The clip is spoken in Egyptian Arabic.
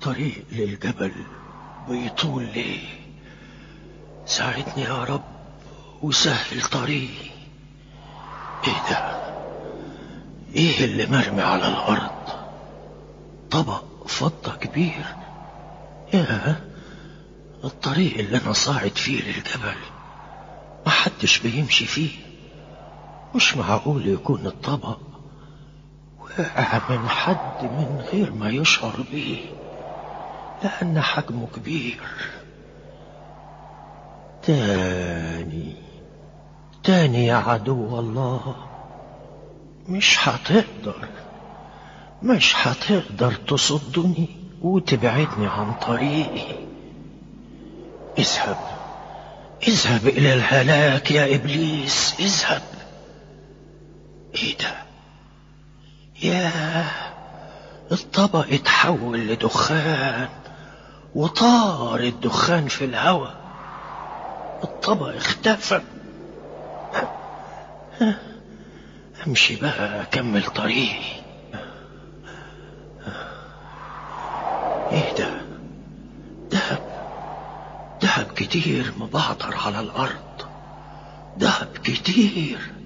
الطريق للجبل بيطول ليه ساعدني يا رب وسهل طريقي ايه ده ايه اللي مرمي على الارض طبق فضة كبير يا الطريق اللي انا صاعد فيه للجبل محدش بيمشي فيه مش معقول يكون الطبق وقع من حد من غير ما يشعر بيه لأن حجمه كبير تاني تاني يا عدو الله مش هتقدر مش هتقدر تصدني وتبعدني عن طريقي اذهب اذهب إلى الهلاك يا إبليس اذهب ايه ده ياه الطبق اتحول لدخان وطار الدخان في الهواء الطبق اختفى امشي بقى اكمل طريقي ايه ده دهب دهب كتير مبعتر على الارض دهب كتير